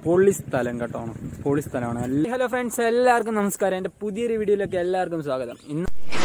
പൊള്ളി സ്ഥലം കേട്ടോ പൊള്ളി സ്ഥലമാണ് ഹലോ ഫ്രണ്ട്സ് എല്ലാവർക്കും നമസ്കാരം എൻ്റെ പുതിയൊരു വീഡിയോയിലേക്ക് എല്ലാവർക്കും സ്വാഗതം ഇന്ന്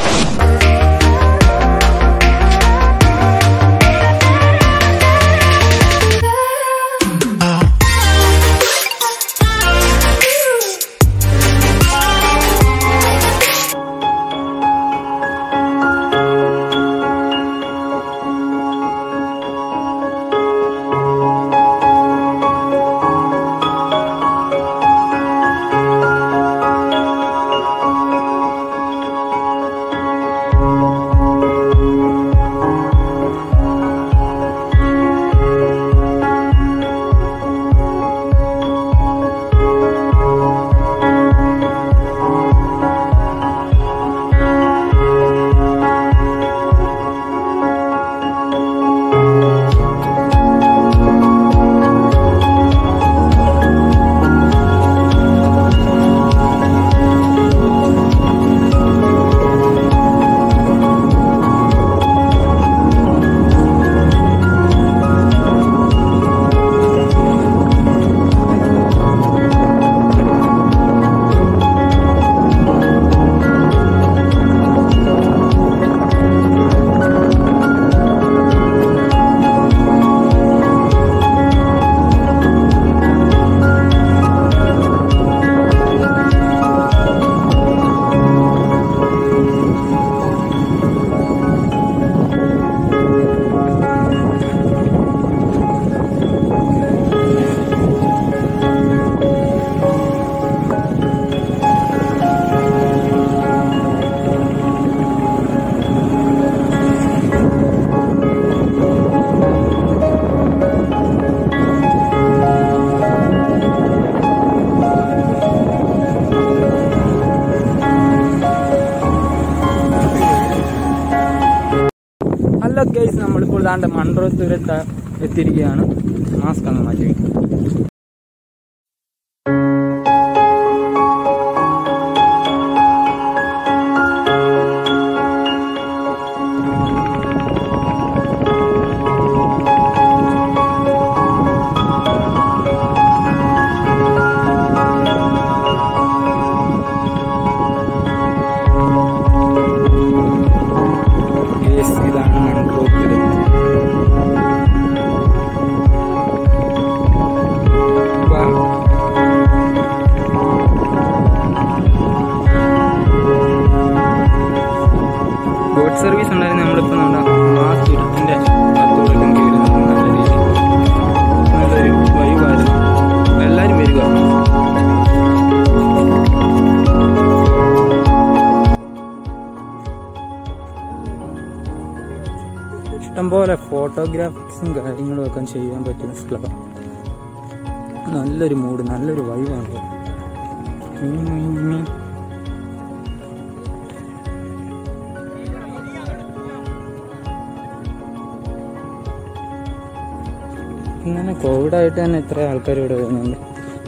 ഹലോ ഗൈസ് നമ്മളിപ്പോൾ ദാണ്ട് മൺട്രോത്തുരത്ത് എത്തിയിരിക്കുകയാണ് മാസ്ക് അങ്ങ് മാറ്റി Yes, ഇതാണ് മൺട്രോത്തുരത്ത് വാ. ബോട്ട് സർവീസ് ഉണ്ടായിരുന്നു നമ്മളിപ്പോൾ നമ്മുടെ ആ തുരത്തിന്റെ അത്തോടൊപ്പം കയറുന്നത് നല്ല രീതിയിൽ നല്ലൊരു വൈവായിരുന്നു എല്ലാവരും വരിക ഇഷ്ടംപോലെ ഫോട്ടോഗ്രാഫ്സും കാര്യങ്ങളും ഒക്കെ ചെയ്യാൻ പറ്റുന്ന സ്ഥലം നല്ലൊരു മൂഡ് നല്ലൊരു വൈവാണ് ഇങ്ങനെ കോവിഡായിട്ട് തന്നെ ഇത്ര ആൾക്കാർ ഇവിടെ വരുന്നുണ്ട്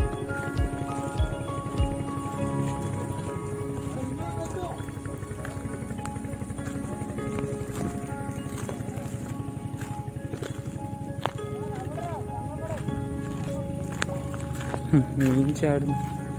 ഉം, മീൻ ചാടുന്നു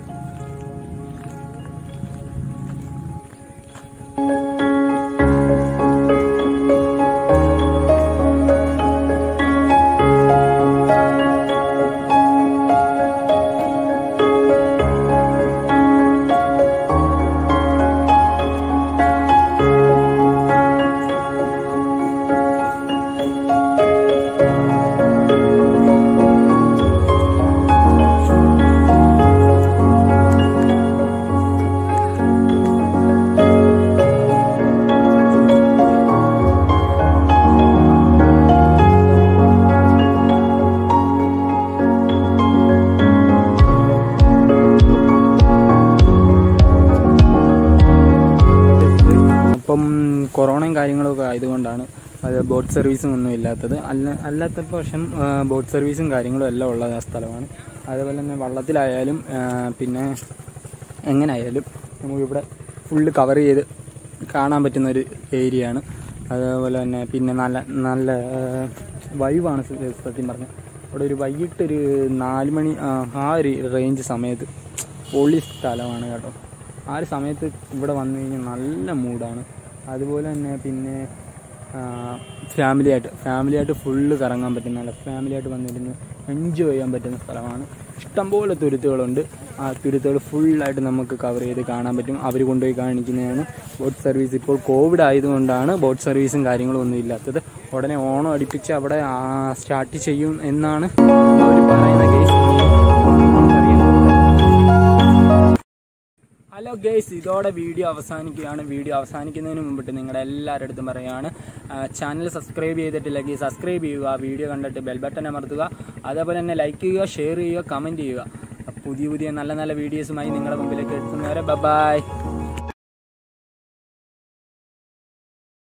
അപ്പം കൊറോണയും കാര്യങ്ങളൊക്കെ ആയതുകൊണ്ടാണ് അത് ബോട്ട് സർവീസും ഒന്നും ഇല്ലാത്തത് അല്ല അല്ലാത്ത പക്ഷം ആ, ബോട്ട് സർവീസും കാര്യങ്ങളും എല്ലാം ഉള്ള സ്ഥലമാണ് അതേപോലെ തന്നെ വള്ളത്തിലായാലും ആ, പിന്നെ എങ്ങനെയായാലും നമുക്കിവിടെ ഫുള്ള് കവർ ചെയ്ത് കാണാൻ പറ്റുന്ന ഒരു ഏരിയയാണ് അതേപോലെ തന്നെ പിന്നെ നല്ല നല്ല വൈവാണ് സത്യം പറഞ്ഞാൽ അവിടെ ഒരു വൈകിട്ട് ഒരു നാല് മണി ആ, ആ ഒരു റേഞ്ച് സമയത്ത് പൊളി സ്ഥലമാണ് കേട്ടോ ആ ഒരു സമയത്ത് ഇവിടെ വന്നു കഴിഞ്ഞാൽ നല്ല മൂഡാണ് അതുപോലെ തന്നെ പിന്നെ ഫാമിലി ആയിട്ട് ഫാമിലി ആയിട്ട് ഫുള്ള് കറങ്ങാൻ പറ്റുന്ന നല്ല ഫാമിലി ആയിട്ട് വന്നിരുന്ന് എൻജോയ് ചെയ്യാൻ പറ്റുന്ന സ്ഥലമാണ് ഇഷ്ടംപോലെ തുരുത്തുകളുണ്ട് ആ തുരുത്തുകൾ ഫുള്ളായിട്ട് നമുക്ക് കവർ ചെയ്ത് കാണാൻ പറ്റും അവർ കൊണ്ടുപോയി കാണിക്കുന്നതാണ് ബോട്ട് സർവീസ് ഇപ്പോൾ കോവിഡ് ആയതുകൊണ്ടാണ് ബോട്ട് സർവീസും കാര്യങ്ങളും ഒന്നും ഇല്ലാത്തത് ഉടനെ ഓണം അടുപ്പിച്ച് അവിടെ സ്റ്റാർട്ട് ചെയ്യും എന്നാണ് അവർ പറയുന്ന കേസ് ഹലോ ഗേസ് ഇതോടെ വീഡിയോ അവസാനിക്കുകയാണ് വീഡിയോ അവസാനിക്കുന്നതിന് മുമ്പിട്ട് നിങ്ങളുടെ എല്ലാവരുടെ അടുത്തും പറയുകയാണ് ചാനൽ സബ്സ്ക്രൈബ് ചെയ്തിട്ടില്ലെങ്കിൽ സബ്സ്ക്രൈബ് ചെയ്യുക വീഡിയോ കണ്ടിട്ട് ബെൽ ബട്ടൺ അമർത്തുക അതേപോലെ തന്നെ ലൈക്ക് ചെയ്യുക ഷെയർ ചെയ്യുക കമൻറ്റ് ചെയ്യുക പുതിയ പുതിയ നല്ല നല്ല വീഡിയോസുമായി നിങ്ങളുടെ മുമ്പിലേക്ക് എത്തുന്നവരെ ബൈ